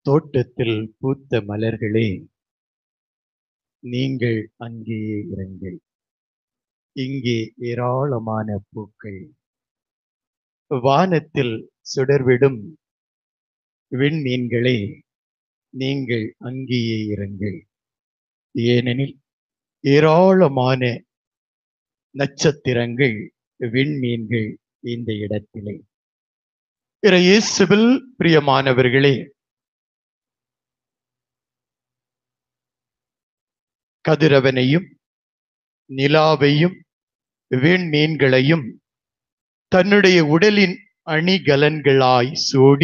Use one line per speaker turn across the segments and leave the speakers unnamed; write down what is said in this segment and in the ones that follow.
தோட்டத்தில் பூத்த மலர்களே நீங்கள் அங்கேயே இருங்கள் இங்கே ஏராளமான பூக்கள் வானத்தில் சுடர்விடும் விண்மீன்களே நீங்கள் அங்கேயே இருங்கள் ஏனெனில் ஏராளமான நட்சத்திரங்கள் விண்மீன்கள் இந்த இடத்திலே பிற இயேசுவில் பிரியமானவர்களே கதிரவனையும் நிலாவையும் விண்மீன்களையும் தன்னுடைய உடலின் அணிகலன்களாய் சூடி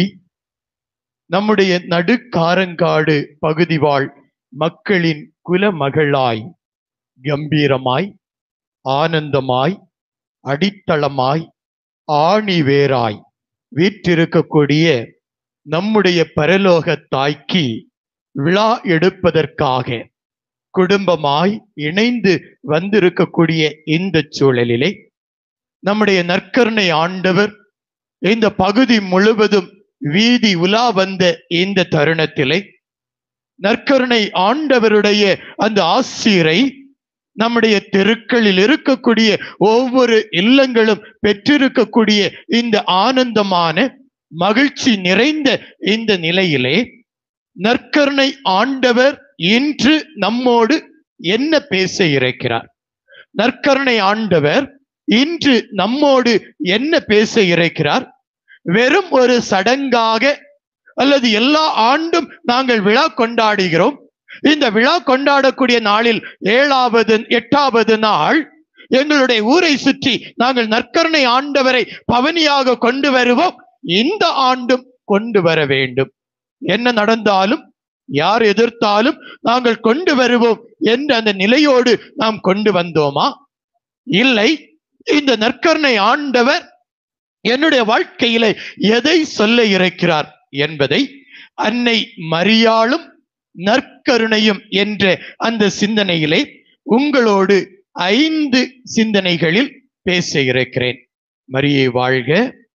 நம்முடைய நடுக்காரங்காடு பகுதி வாழ் மக்களின் குலமகளாய் கம்பீரமாய் ஆனந்தமாய் அடித்தளமாய் ஆணி வேராய் வீற்றிருக்கக்கூடிய நம்முடைய பரலோக தாய்க்கு விழா எடுப்பதற்காக குடும்பமாய் இணைந்து வந்திருக்கக்கூடிய இந்த சூழலிலே நம்முடைய நற்கருணை ஆண்டவர் இந்த பகுதி முழுவதும் வீதி உலா வந்த இந்த தருணத்திலே நற்கருணை ஆண்டவருடைய அந்த ஆசிரை நம்முடைய தெருக்களில் இருக்கக்கூடிய ஒவ்வொரு இல்லங்களும் பெற்றிருக்கக்கூடிய இந்த ஆனந்தமான மகிழ்ச்சி நிறைந்த இந்த நிலையிலே நற்கருணை ஆண்டவர் இன்று நம்மோடு என்ன பேச இருக்கிறார் நற்கருணை ஆண்டவர் இன்று நம்மோடு என்ன பேச இருக்கிறார் வெறும் ஒரு சடங்காக அல்லது எல்லா ஆண்டும் நாங்கள் விழா கொண்டாடுகிறோம் இந்த விழா கொண்டாடக்கூடிய நாளில் ஏழாவது எட்டாவது நாள் எங்களுடைய ஊரை சுற்றி நாங்கள் நற்கருணை ஆண்டவரை பவனியாக கொண்டு வருவோம் இந்த ஆண்டும் கொண்டு வர வேண்டும் என்ன நடந்தாலும் யார் எதிர்த்தாலும் நாங்கள் கொண்டு வருவோம் என்ற அந்த நிலையோடு நாம் கொண்டு வந்தோமா இல்லை இந்த நற்கருணை ஆண்டவர் என்னுடைய வாழ்க்கையில எதை சொல்ல இருக்கிறார் என்பதை அன்னை மரியாளும் நற்கருணையும் என்ற அந்த சிந்தனையிலே உங்களோடு ஐந்து சிந்தனைகளில் பேச இருக்கிறேன் மரியை வாழ்க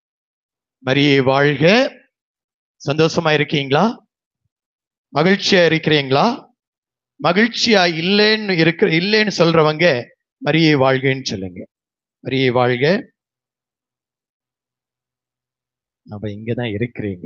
மரியை வாழ்க சந்தோஷமா இருக்கீங்களா மகிழ்ச்சியா இருக்கிறீங்களா மகிழ்ச்சியா இல்லைன்னு இருக்கிற இல்லைன்னு சொல்றவங்க மரியை வாழ்கன்னு சொல்லுங்க மரியை வாழ்க அப்ப இங்கதான் இருக்கிறீங்க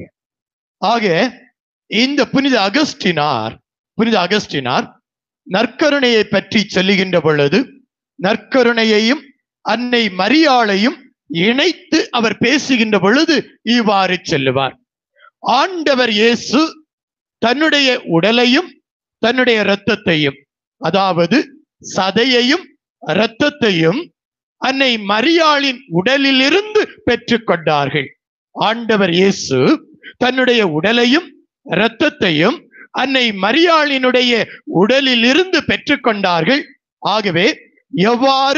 ஆக இந்த புனித அகஸ்டினார் புனித அகஸ்டினார் நற்கருணையை பற்றி சொல்லுகின்ற பொழுது நற்கருணையையும் அன்னை மரியாளையும் இணைத்து அவர் பேசுகின்ற பொழுது இவ்வாறு சொல்லுவார் ஆண்டவர் இயேசு தன்னுடைய உடலையும் தன்னுடைய இரத்தத்தையும் அதாவது சதையையும் இரத்தத்தையும் அன்னை மரியாளின் உடலிலிருந்து பெற்றுக்கொண்டார்கள் ஆண்டவர் இயேசு தன்னுடைய உடலையும் இரத்தத்தையும் அன்னை மரியாளினுடைய உடலில் இருந்து பெற்றுக்கொண்டார்கள் ஆகவே எவ்வாறு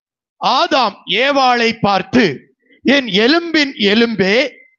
ஆதாம் ஏவாளை பார்த்து என் எலும்பின் எலும்பே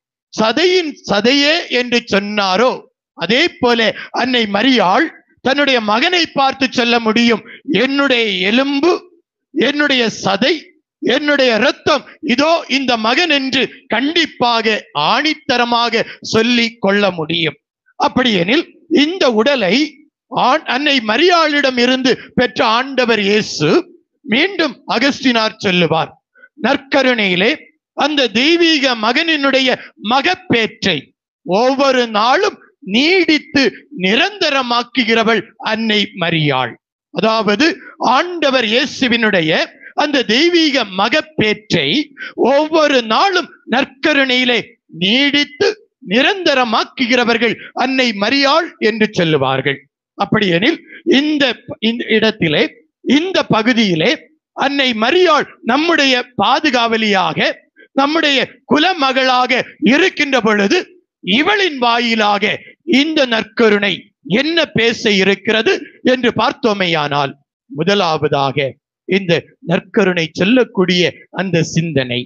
சதையின் சதையே என்று சொன்னாரோ அதே போல அன்னை மரியாள் தன்னுடைய மகனை பார்த்து சொல்ல முடியும் என்னுடைய எலும்பு என்னுடைய சதை என்னுடைய இரத்தம் இதோ இந்த மகன் என்று கண்டிப்பாக ஆணித்தரமாக சொல்லி கொள்ள முடியும் அப்படியெனில் இந்த உடலை ஆண் அன்னை மரியாளிடம் இருந்து பெற்ற ஆண்டவர் இயேசு மீண்டும் அகஸ்டினார் சொல்லுவார் நற்கருணையிலே அந்த தெய்வீக மகனினுடைய மகப்பேற்றை ஒவ்வொரு நாளும் நீடித்து நிரந்தரமாக்குகிறவள் அன்னை மரியாள் அதாவது ஆண்டவர் இயேசுவினுடைய அந்த தெய்வீக மகப்பேற்றை ஒவ்வொரு நாளும் நற்கருணையிலே நீடித்து நிரந்தரமாக்குகிறவர்கள் அன்னை மரியாள் என்று சொல்லுவார்கள் அப்படியெனில் இந்த இந்த இடத்திலே இந்த பகுதியிலே அன்னை மரியாள் நம்முடைய பாதுகாவலியாக நம்முடைய குலமகளாக இருக்கின்ற பொழுது இவளின் வாயிலாக இந்த நற்கருணை என்ன பேச இருக்கிறது என்று பார்த்தோமேயானால் முதலாவதாக இந்த நற்கருணை சொல்லக்கூடிய அந்த சிந்தனை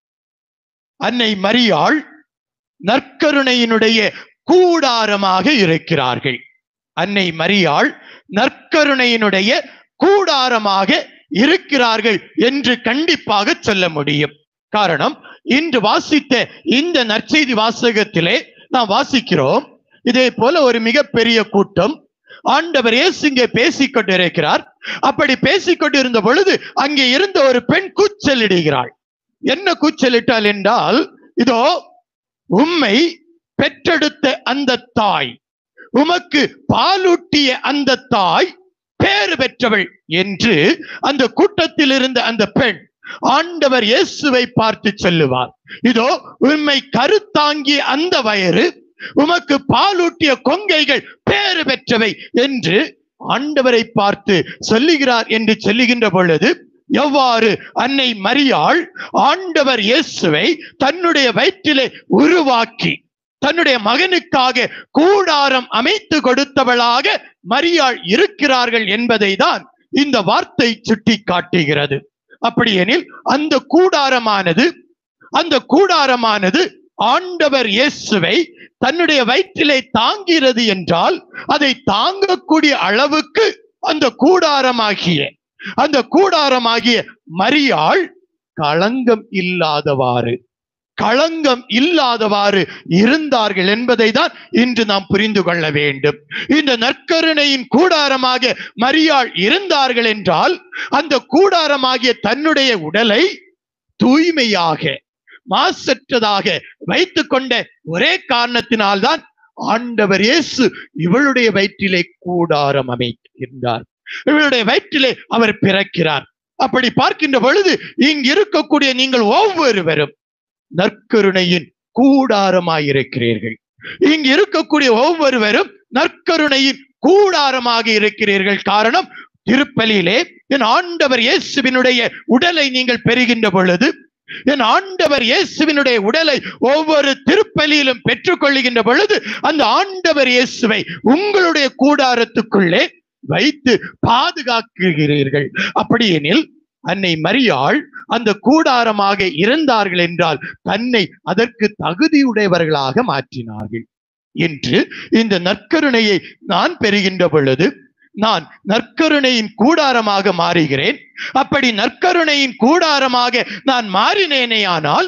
அன்னை மரியாள் நற்கருணையினுடைய கூடாரமாக இருக்கிறார்கள் அன்னை மரியாள் நற்கருணையினுடைய கூடாரமாக இருக்கிறார்கள் என்று கண்டிப்பாக சொல்ல முடியும் காரணம் இன்று வாசித்த இந்த நற்செய்தி வாசகத்திலே நாம் வாசிக்கிறோம் இதே போல ஒரு மிகப்பெரிய கூட்டம் ஆண்டவர் இயேசு இங்கே பேசிக் கொண்டிருக்கிறார் அப்படி பேசிக் கொண்டிருந்த பொழுது அங்கே இருந்த ஒரு பெண் கூச்சலிடுகிறாள் என்ன கூச்சலிட்டாள் என்றால் இதோ உம்மை பெற்றெடுத்த அந்த தாய் உமக்கு பாலூட்டிய அந்த தாய் பேறு பெற்றவள் என்று அந்த கூட்டத்தில் இருந்த அந்த பெண் ஆண்டவர் இயேசுவை பார்த்து சொல்லுவார் இதோ உண்மை கருத்தாங்கிய அந்த வயறு உமக்கு பாலூட்டிய கொங்கைகள் பேறு பெற்றவை என்று ஆண்டவரை பார்த்து சொல்லுகிறார் என்று சொல்லுகின்ற பொழுது எவ்வாறு அன்னை மரியாள் ஆண்டவர் இயேசுவை தன்னுடைய வயிற்றிலே உருவாக்கி தன்னுடைய மகனுக்காக கூடாரம் அமைத்து கொடுத்தவளாக மரியாள் இருக்கிறார்கள் என்பதை தான் இந்த வார்த்தை சுட்டி காட்டுகிறது அப்படியெனில் அந்த கூடாரமானது அந்த கூடாரமானது ஆண்டவர் இயேசுவை தன்னுடைய வயிற்றிலே தாங்கிறது என்றால் அதை தாங்கக்கூடிய அளவுக்கு அந்த கூடாரமாகிய அந்த கூடாரமாகிய மரியாள் களங்கம் இல்லாதவாறு களங்கம் இல்லாதவாறு இருந்தார்கள் என்பதை தான் இன்று நாம் புரிந்து கொள்ள வேண்டும் இந்த நற்கருணையின் கூடாரமாக மரியாள் இருந்தார்கள் என்றால் அந்த கூடாரமாகிய தன்னுடைய உடலை தூய்மையாக மாசற்றதாக வைத்துக் கொண்ட ஒரே காரணத்தினால்தான் ஆண்டவர் இயேசு இவளுடைய வயிற்றிலே கூடாரம் அமைக்கின்றார் இவளுடைய வயிற்றிலே அவர் பிறக்கிறார் அப்படி பார்க்கின்ற பொழுது இங்கு இருக்கக்கூடிய நீங்கள் ஒவ்வொருவரும் நற்கருணையின் கூடாரமாயிருக்கிறீர்கள் இங்கு இருக்கக்கூடிய ஒவ்வொருவரும் நற்கருணையின் கூடாரமாக இருக்கிறீர்கள் காரணம் திருப்பலியிலே என் ஆண்டவர் இயேசுவினுடைய உடலை நீங்கள் பெறுகின்ற பொழுது என் ஆண்டவர் இயேசுவினுடைய உடலை ஒவ்வொரு திருப்பலியிலும் பெற்றுக்கொள்ளுகின்ற பொழுது அந்த ஆண்டவர் இயேசுவை உங்களுடைய கூடாரத்துக்குள்ளே வைத்து பாதுகாக்கிறீர்கள் அப்படியெனில் அன்னை மரியாள் அந்த கூடாரமாக இருந்தார்கள் என்றால் தன்னை அதற்கு தகுதியுடையவர்களாக மாற்றினார்கள் என்று இந்த நற்கருணையை நான் பெறுகின்ற பொழுது நான் நற்கருணையின் கூடாரமாக மாறுகிறேன் அப்படி நற்கருணையின் கூடாரமாக நான் மாறினேனேயானால்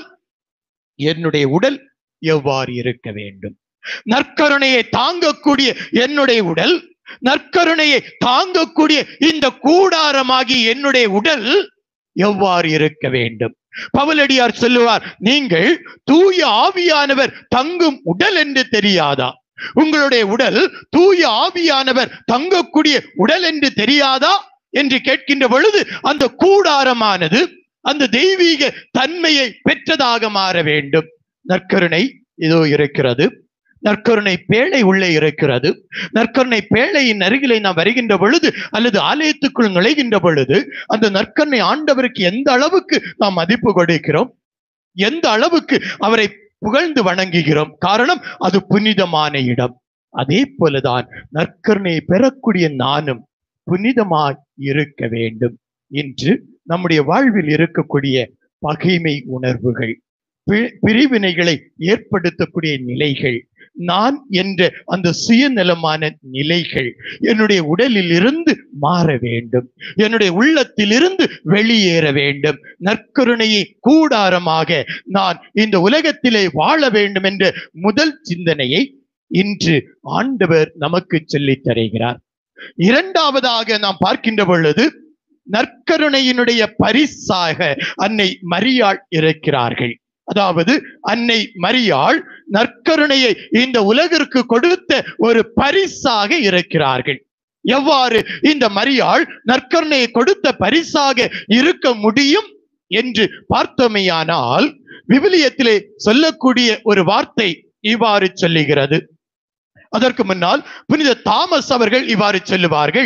என்னுடைய உடல் எவ்வாறு இருக்க வேண்டும் நற்கருணையை தாங்கக்கூடிய என்னுடைய உடல் நற்கருணையை தாங்கக்கூடிய இந்த கூடாரமாகி என்னுடைய உடல் எவ்வாறு இருக்க வேண்டும் பவுலடியார் சொல்லுவார் நீங்கள் தூய ஆவியானவர் தங்கும் உடல் என்று தெரியாதா உங்களுடைய உடல் தூய ஆவியானவர் தங்கக்கூடிய உடல் என்று தெரியாதா என்று கேட்கின்ற பொழுது அந்த கூடாரமானது அந்த தெய்வீக தன்மையை பெற்றதாக மாற வேண்டும் நற்கருணை இதோ இருக்கிறது நற்கருணை பேழை உள்ளே இருக்கிறது நற்கருணை பேழையின் அருகிலே நாம் வருகின்ற பொழுது அல்லது ஆலயத்துக்குள் நுழைகின்ற பொழுது அந்த நற்கருணை ஆண்டவருக்கு எந்த அளவுக்கு நாம் மதிப்பு கொடுக்கிறோம் எந்த அளவுக்கு அவரை புகழ்ந்து வணங்குகிறோம் காரணம் அது புனிதமான இடம் அதே போலதான் நற்கருணையை பெறக்கூடிய நானும் புனிதமாய் இருக்க வேண்டும் என்று நம்முடைய வாழ்வில் இருக்கக்கூடிய பகைமை உணர்வுகள் பிரிவினைகளை ஏற்படுத்தக்கூடிய நிலைகள் நான் என்ற அந்த சுயநலமான நிலைகள் என்னுடைய உடலில் இருந்து மாற வேண்டும் என்னுடைய உள்ளத்தில் இருந்து வெளியேற வேண்டும் நற்கருணையை கூடாரமாக நான் இந்த உலகத்திலே வாழ வேண்டும் என்ற முதல் சிந்தனையை இன்று ஆண்டவர் நமக்கு சொல்லித் தருகிறார் இரண்டாவதாக நாம் பார்க்கின்ற பொழுது நற்கருணையினுடைய பரிசாக அன்னை மரியாள் இருக்கிறார்கள் அதாவது அன்னை மரியாள் நற்கருணையை இந்த உலகிற்கு கொடுத்த ஒரு பரிசாக இருக்கிறார்கள் எவ்வாறு இந்த மரியாள் நற்கருணையை கொடுத்த பரிசாக இருக்க முடியும் என்று பார்த்தோமையானால் விவிலியத்திலே சொல்லக்கூடிய ஒரு வார்த்தை இவ்வாறு சொல்லுகிறது அதற்கு முன்னால் புனித தாமஸ் அவர்கள் இவ்வாறு சொல்லுவார்கள்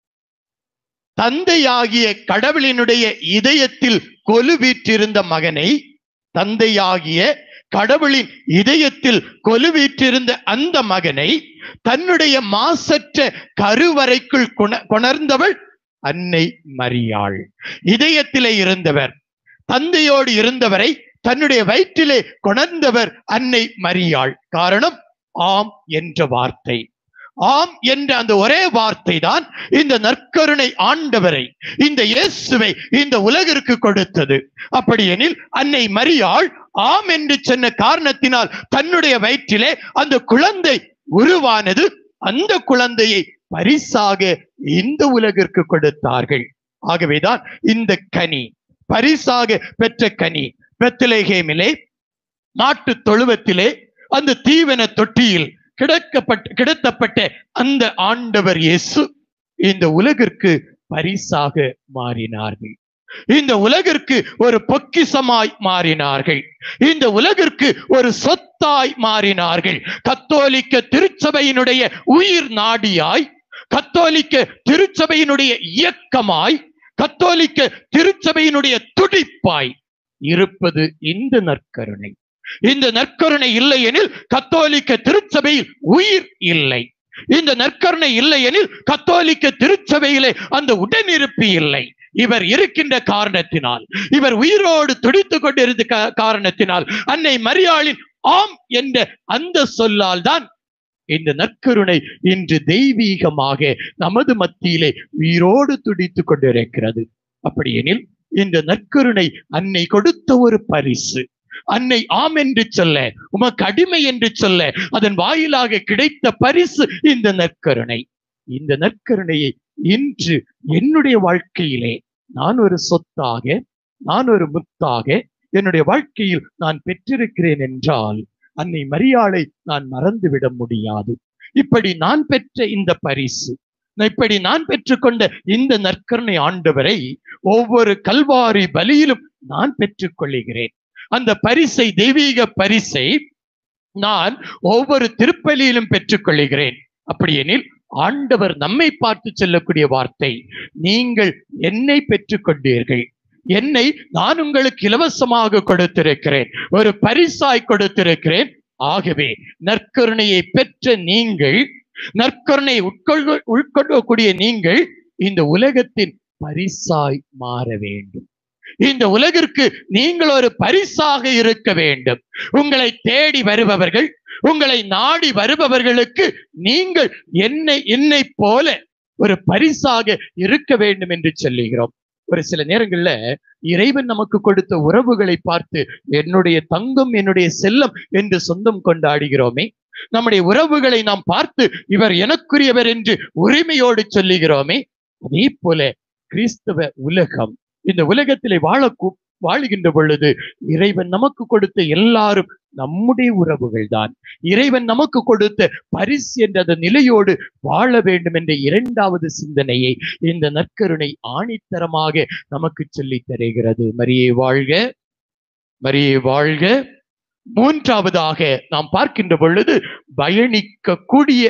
தந்தையாகிய கடவுளினுடைய இதயத்தில் கொலுவீற்றிருந்த மகனை தந்தையாகிய கடவுளின் இதயத்தில் கொலுவீற்றிருந்த அந்த மகனை தன்னுடைய மாசற்ற கருவறைக்குள் கொணர்ந்தவள் அன்னை மரியாள் இதயத்திலே இருந்தவர் தந்தையோடு இருந்தவரை தன்னுடைய வயிற்றிலே கொணர்ந்தவர் அன்னை மரியாள் காரணம் ஆம் என்ற வார்த்தை ஆம் என்ற அந்த ஒரே வார்த்தை தான் இந்த நற்கருணை ஆண்டவரை இந்த இயேசுவை இந்த உலகிற்கு கொடுத்தது அப்படியெனில் அன்னை மரியாள் ஆம் என்று சொன்ன காரணத்தினால் தன்னுடைய வயிற்றிலே அந்த குழந்தை உருவானது அந்த குழந்தையை பரிசாக இந்த உலகிற்கு கொடுத்தார்கள் ஆகவேதான் இந்த கனி பரிசாக பெற்ற கனி பெத்தலேகேமிலே நாட்டு தொழுவத்திலே அந்த தீவன தொட்டியில் கிடக்கப்பட்ட கிடத்தப்பட்ட அந்த ஆண்டவர் இயேசு இந்த உலகிற்கு பரிசாக மாறினார்கள் இந்த உலகிற்கு ஒரு பொக்கிசமாய் மாறினார்கள் இந்த உலகிற்கு ஒரு சொத்தாய் மாறினார்கள் கத்தோலிக்க திருச்சபையினுடைய உயிர் நாடியாய் கத்தோலிக்க திருச்சபையினுடைய இயக்கமாய் கத்தோலிக்க திருச்சபையினுடைய துடிப்பாய் இருப்பது இந்த நற்கருணை இந்த நற்கருணை இல்லை எனில் கத்தோலிக்க திருச்சபையில் உயிர் இல்லை இந்த நற்கருணை இல்லை எனில் கத்தோலிக்க திருச்சபையிலே அந்த உடனிருப்பு இல்லை இவர் இருக்கின்ற காரணத்தினால் இவர் உயிரோடு துடித்துக் கொண்டிருந்த கா- காரணத்தினால் அன்னை மரியாளின் ஆம் என்ற அந்த சொல்லால் தான் இந்த நற்கருணை இன்று தெய்வீகமாக நமது மத்தியிலே உயிரோடு துடித்துக் கொண்டிருக்கிறது அப்படியெனில் இந்த நற்கருணை அன்னை கொடுத்த ஒரு பரிசு அன்னை ஆம் என்று சொல்ல உமக்கு அடிமை என்று சொல்ல அதன் வாயிலாக கிடைத்த பரிசு இந்த நற்கருணை இந்த நற்கருணையை இன்று என்னுடைய வாழ்க்கையிலே நான் ஒரு சொத்தாக நான் ஒரு முத்தாக என்னுடைய வாழ்க்கையில் நான் பெற்றிருக்கிறேன் என்றால் அன்னை மரியாளை நான் மறந்துவிட முடியாது இப்படி நான் பெற்ற இந்த பரிசு இப்படி நான் பெற்றுக்கொண்ட இந்த நற்கருணை ஆண்டவரை ஒவ்வொரு கல்வாரி பலியிலும் நான் பெற்றுக் கொள்ளுகிறேன் அந்த பரிசை தெய்வீக பரிசை நான் ஒவ்வொரு திருப்பலியிலும் பெற்றுக் கொள்ளுகிறேன் அப்படியெனில் ஆண்டவர் நம்மை பார்த்து சொல்லக்கூடிய வார்த்தை நீங்கள் என்னை பெற்றுக் கொண்டீர்கள் என்னை நான் உங்களுக்கு இலவசமாக கொடுத்திருக்கிறேன் ஒரு பரிசாய் கொடுத்திருக்கிறேன் ஆகவே நற்கருணையை பெற்ற நீங்கள் நற்கருணை உட்கொள்க உட்கொள்ளக்கூடிய நீங்கள் இந்த உலகத்தின் பரிசாய் மாற வேண்டும் இந்த உலகிற்கு நீங்கள் ஒரு பரிசாக இருக்க வேண்டும் உங்களை தேடி வருபவர்கள் உங்களை நாடி வருபவர்களுக்கு நீங்கள் என்னை என்னை போல ஒரு பரிசாக இருக்க வேண்டும் என்று சொல்லுகிறோம் ஒரு சில நேரங்கள்ல இறைவன் நமக்கு கொடுத்த உறவுகளை பார்த்து என்னுடைய தங்கம் என்னுடைய செல்லம் என்று சொந்தம் கொண்டாடுகிறோமே நம்முடைய உறவுகளை நாம் பார்த்து இவர் எனக்குரியவர் என்று உரிமையோடு சொல்லுகிறோமே அதே போல கிறிஸ்தவ உலகம் இந்த உலகத்திலே வாழ வாழுகின்ற பொழுது இறைவன் நமக்கு கொடுத்த எல்லாரும் நம்முடைய உறவுகள் தான் இறைவன் நமக்கு கொடுத்த பரிசு என்ற அந்த நிலையோடு வாழ வேண்டும் என்ற இரண்டாவது சிந்தனையை இந்த நற்கருணை ஆணித்தரமாக நமக்கு சொல்லித் தருகிறது மரியே வாழ்க மரியே வாழ்க மூன்றாவதாக நாம் பார்க்கின்ற பொழுது பயணிக்க கூடிய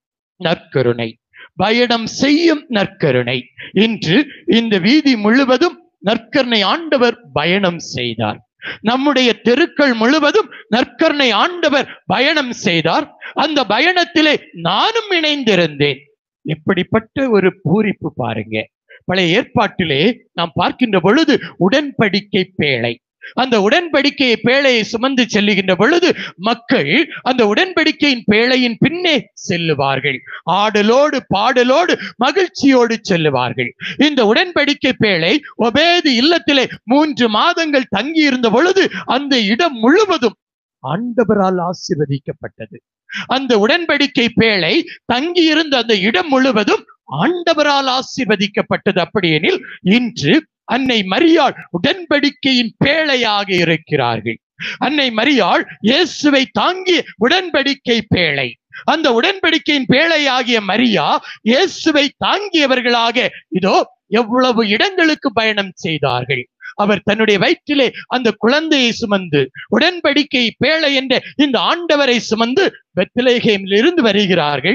நற்கருணை பயணம் செய்யும் நற்கருணை இன்று இந்த வீதி முழுவதும் நற்கருணை ஆண்டவர் பயணம் செய்தார் நம்முடைய தெருக்கள் முழுவதும் நற்கருணை ஆண்டவர் பயணம் செய்தார் அந்த பயணத்திலே நானும் இணைந்திருந்தேன் எப்படிப்பட்ட ஒரு பூரிப்பு பாருங்க பழைய ஏற்பாட்டிலே நாம் பார்க்கின்ற பொழுது உடன்படிக்கை பேழை அந்த உடன்படிக்கை பேழையை சுமந்து செல்லுகின்ற பொழுது மக்கள் அந்த உடன்படிக்கையின் பேழையின் பின்னே செல்லுவார்கள் ஆடலோடு பாடலோடு மகிழ்ச்சியோடு செல்லுவார்கள் இந்த உடன்படிக்கை பேழை ஒபேது இல்லத்திலே மூன்று மாதங்கள் தங்கி இருந்த பொழுது அந்த இடம் முழுவதும் ஆண்டவரால் ஆசீர்வதிக்கப்பட்டது அந்த உடன்படிக்கை பேழை தங்கியிருந்த அந்த இடம் முழுவதும் ஆண்டவரால் ஆசீர்வதிக்கப்பட்டது அப்படியெனில் இன்று அன்னை மரியாள் உடன்படிக்கையின் பேழையாக இருக்கிறார்கள் அன்னை மரியாள் இயேசுவை தாங்கிய உடன்படிக்கை பேழை அந்த உடன்படிக்கையின் பேழையாகிய மரியா இயேசுவை தாங்கியவர்களாக இதோ எவ்வளவு இடங்களுக்கு பயணம் செய்தார்கள் அவர் தன்னுடைய வயிற்றிலே அந்த குழந்தையை சுமந்து உடன்படிக்கை பேழை என்ற இந்த ஆண்டவரை சுமந்து பெத்லேஹேமில் இருந்து வருகிறார்கள்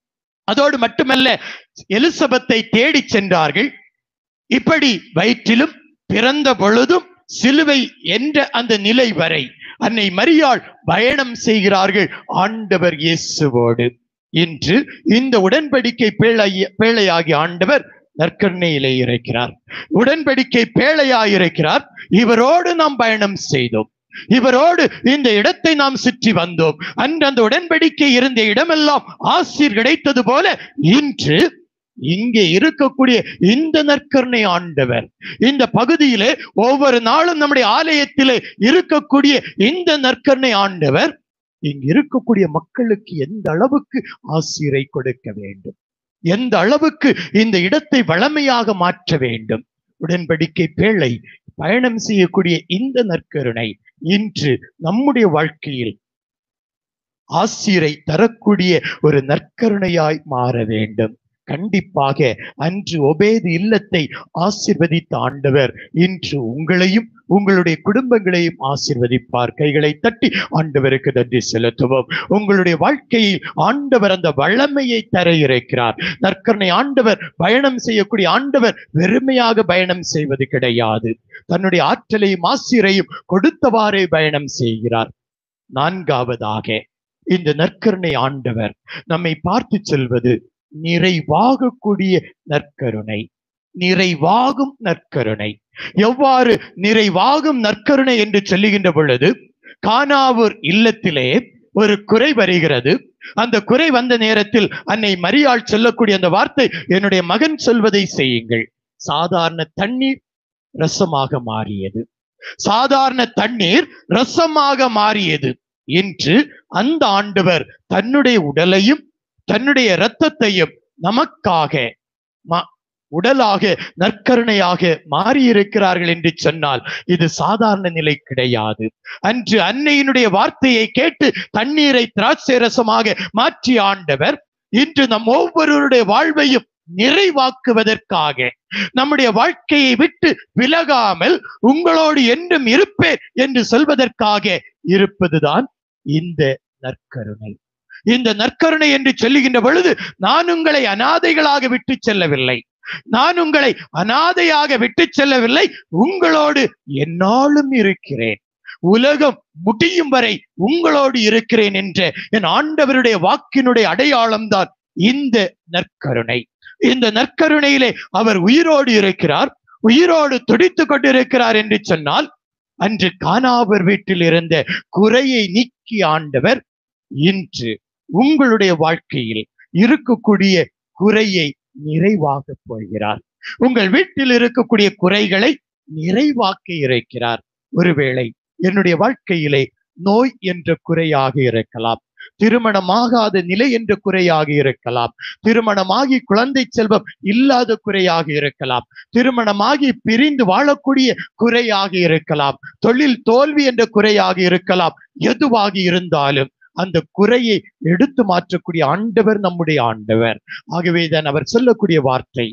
அதோடு மட்டுமல்ல எலிசபெத்தை தேடி சென்றார்கள் இப்படி வயிற்றிலும் பிறந்த பொழுதும் சிலுவை என்ற அந்த நிலை வரை அன்னை மரியாள் பயணம் செய்கிறார்கள் ஆண்டவர் இயேசுவோடு இன்று இந்த உடன்படிக்கை பேழைய பேழையாகிய ஆண்டவர் நற்கருணையிலே இருக்கிறார் உடன்படிக்கை பேழையாய் இருக்கிறார் இவரோடு நாம் பயணம் செய்தோம் இவரோடு இந்த இடத்தை நாம் சுற்றி வந்தோம் அன்று அந்த உடன்படிக்கை இருந்த இடமெல்லாம் ஆசீர் கிடைத்தது போல இன்று இங்கே இருக்கக்கூடிய இந்த நற்கருணை ஆண்டவர் இந்த பகுதியிலே ஒவ்வொரு நாளும் நம்முடைய ஆலயத்திலே இருக்கக்கூடிய இந்த நற்கருணை ஆண்டவர் இங்கு இருக்கக்கூடிய மக்களுக்கு எந்த அளவுக்கு ஆசிரை கொடுக்க வேண்டும் எந்த அளவுக்கு இந்த இடத்தை வளமையாக மாற்ற வேண்டும் உடன்படிக்கை பேழை பயணம் செய்யக்கூடிய இந்த நற்கருணை இன்று நம்முடைய வாழ்க்கையில் ஆசிரை தரக்கூடிய ஒரு நற்கருணையாய் மாற வேண்டும் கண்டிப்பாக அன்று ஒபேது இல்லத்தை ஆசிர்வதித்த ஆண்டவர் இன்று உங்களையும் உங்களுடைய குடும்பங்களையும் ஆசிர்வதிப்பார் கைகளை தட்டி ஆண்டவருக்கு நன்றி செலுத்துவோம் உங்களுடைய வாழ்க்கையில் ஆண்டவர் அந்த வல்லமையை தர இருக்கிறார் நற்கருணை ஆண்டவர் பயணம் செய்யக்கூடிய ஆண்டவர் வெறுமையாக பயணம் செய்வது கிடையாது தன்னுடைய ஆற்றலையும் ஆசிரையும் கொடுத்தவாறே பயணம் செய்கிறார் நான்காவதாக இந்த நற்கருணை ஆண்டவர் நம்மை பார்த்து செல்வது நிறைவாகக்கூடிய நற்கருணை நிறைவாகும் நற்கருணை எவ்வாறு நிறைவாகும் நற்கருணை என்று சொல்லுகின்ற பொழுது கானாவூர் இல்லத்திலே ஒரு குறை வருகிறது அந்த குறை வந்த நேரத்தில் அன்னை மரியாள் சொல்லக்கூடிய அந்த வார்த்தை என்னுடைய மகன் சொல்வதை செய்யுங்கள் சாதாரண தண்ணீர் ரசமாக மாறியது சாதாரண தண்ணீர் ரசமாக மாறியது என்று அந்த ஆண்டவர் தன்னுடைய உடலையும் தன்னுடைய இரத்தத்தையும் நமக்காக ம- உடலாக நற்கருணையாக மாறியிருக்கிறார்கள் என்று சொன்னால் இது சாதாரண நிலை கிடையாது அன்று அன்னையினுடைய வார்த்தையை கேட்டு தண்ணீரை திராட்சை ரசமாக மாற்றிய ஆண்டவர் இன்று நம் ஒவ்வொருவருடைய வாழ்வையும் நிறைவாக்குவதற்காக நம்முடைய வாழ்க்கையை விட்டு விலகாமல் உங்களோடு என்றும் இருப்பேன் என்று சொல்வதற்காக இருப்பதுதான் இந்த நற்கருணை இந்த நற்கருணை என்று சொல்லுகின்ற பொழுது நான் உங்களை அனாதைகளாக விட்டு செல்லவில்லை நான் உங்களை அனாதையாக விட்டு செல்லவில்லை உங்களோடு என்னாலும் இருக்கிறேன் உலகம் முடியும் வரை உங்களோடு இருக்கிறேன் என்ற என் ஆண்டவருடைய வாக்கினுடைய அடையாளம்தான் இந்த நற்கருணை இந்த நற்கருணையிலே அவர் உயிரோடு இருக்கிறார் உயிரோடு துடித்துக் கொண்டிருக்கிறார் என்று சொன்னால் அன்று கானாவர் வீட்டில் இருந்த குறையை நீக்கி ஆண்டவர் இன்று உங்களுடைய வாழ்க்கையில் இருக்கக்கூடிய குறையை நிறைவாக போகிறார் உங்கள் வீட்டில் இருக்கக்கூடிய குறைகளை நிறைவாக்க இருக்கிறார் ஒருவேளை என்னுடைய வாழ்க்கையிலே நோய் என்ற குறையாக இருக்கலாம் திருமணமாகாத நிலை என்ற குறையாக இருக்கலாம் திருமணமாகி குழந்தை செல்வம் இல்லாத குறையாக இருக்கலாம் திருமணமாகி பிரிந்து வாழக்கூடிய குறையாக இருக்கலாம் தொழில் தோல்வி என்ற குறையாக இருக்கலாம் எதுவாக இருந்தாலும் அந்த குறையை எடுத்து மாற்றக்கூடிய ஆண்டவர் நம்முடைய ஆண்டவர் ஆகவேதான் அவர் சொல்லக்கூடிய வார்த்தை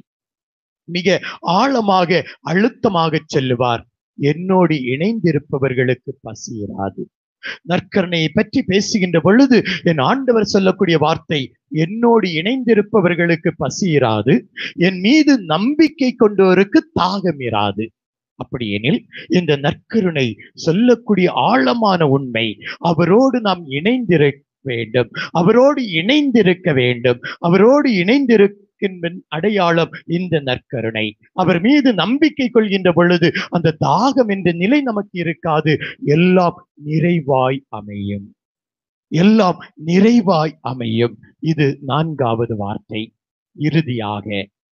மிக ஆழமாக அழுத்தமாக செல்லுவார் என்னோடு இணைந்திருப்பவர்களுக்கு பசி இராது நற்கருணையை பற்றி பேசுகின்ற பொழுது என் ஆண்டவர் சொல்லக்கூடிய வார்த்தை என்னோடு இணைந்திருப்பவர்களுக்கு பசி இராது என் மீது நம்பிக்கை கொண்டோருக்கு தாகம் இராது அப்படியெனில் இந்த நற்கருணை சொல்லக்கூடிய ஆழமான உண்மை அவரோடு நாம் இணைந்திருக்க வேண்டும் அவரோடு இணைந்திருக்க வேண்டும் அவரோடு இணைந்திருக்கின்ற அடையாளம் இந்த நற்கருணை அவர் மீது நம்பிக்கை கொள்கின்ற பொழுது அந்த தாகம் என்ற நிலை நமக்கு இருக்காது எல்லாம் நிறைவாய் அமையும் எல்லாம் நிறைவாய் அமையும் இது நான்காவது வார்த்தை இறுதியாக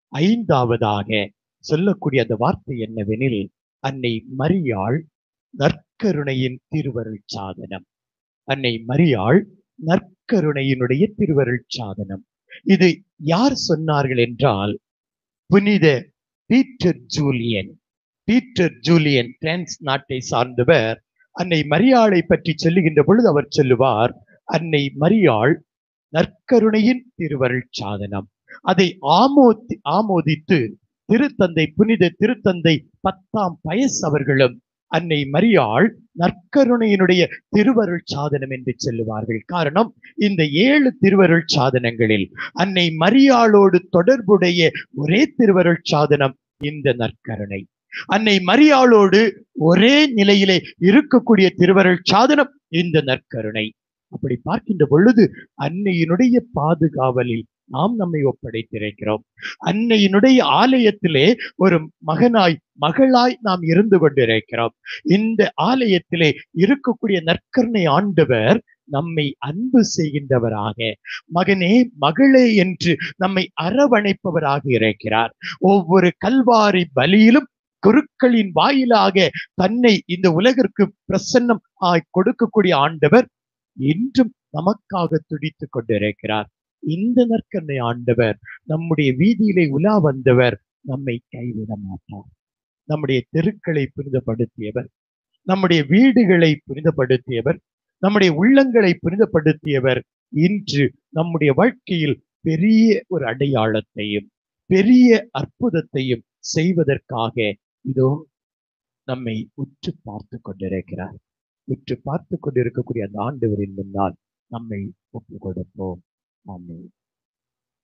ஐந்தாவதாக சொல்லக்கூடிய அந்த வார்த்தை என்னவெனில் அன்னை மரியாள் நற்கருணையின் திருவருள் சாதனம் அன்னை மரியாள் நற்கருணையினுடைய திருவருள் சாதனம் இது யார் சொன்னார்கள் என்றால் புனித Peter Julian Peter Julian France நாட்டை சார்ந்தவர் அன்னை மரியாளை பற்றி சொல்லுகின்ற பொழுது அவர் சொல்லுவார் அன்னை மரியாள் நற்கருணையின் திருவருள் சாதனம் அதை ஆமோதி ஆமோதித்து திருத்தந்தை புனித திருத்தந்தை பத்தாம் பயஸ் அவர்களும் அன்னை மரியாள் நற்கருணையினுடைய திருவருள் சாதனம் என்று சொல்லுவார்கள் காரணம் இந்த ஏழு திருவருள் சாதனங்களில் அன்னை மரியாளோடு தொடர்புடைய ஒரே திருவருள் சாதனம் இந்த நற்கருணை அன்னை மரியாளோடு ஒரே நிலையிலே இருக்கக்கூடிய திருவருள் சாதனம் இந்த நற்கருணை அப்படி பார்க்கின்ற பொழுது அன்னையினுடைய பாதுகாவலில் நாம் நம்மை ஒப்படைத்திருக்கிறோம் அன்னையினுடைய ஆலயத்திலே ஒரு மகனாய் மகளாய் நாம் இருந்து கொண்டிருக்கிறோம் இந்த ஆலயத்திலே இருக்கக்கூடிய நற்கருணை ஆண்டவர் நம்மை அன்பு செய்கின்றவராக மகனே மகளே என்று நம்மை அரவணைப்பவராக இருக்கிறார் ஒவ்வொரு கல்வாரி பலியிலும் குருக்களின் வாயிலாக தன்னை இந்த உலகிற்கு பிரசன்னம் ஆய் கொடுக்கக்கூடிய ஆண்டவர் என்றும் நமக்காக துடித்துக் கொண்டிருக்கிறார் இந்த நற்கருணை ஆண்டவர் நம்முடைய வீதியிலே உலா வந்தவர் நம்மை கைவிட மாட்டார் நம்முடைய தெருக்களை புனிதப்படுத்தியவர் நம்முடைய வீடுகளை புனிதப்படுத்தியவர் நம்முடைய உள்ளங்களை புனிதப்படுத்தியவர் இன்று நம்முடைய வாழ்க்கையில் பெரிய ஒரு அடையாளத்தையும் பெரிய அற்புதத்தையும் செய்வதற்காக இதோ நம்மை உற்று பார்த்து கொண்டிருக்கிறார் உற்று பார்த்து கொண்டிருக்கக்கூடிய அந்த ஆண்டவரின் முன்னால் நம்மை ஒப்பு கொடுப்போம் ஆமென்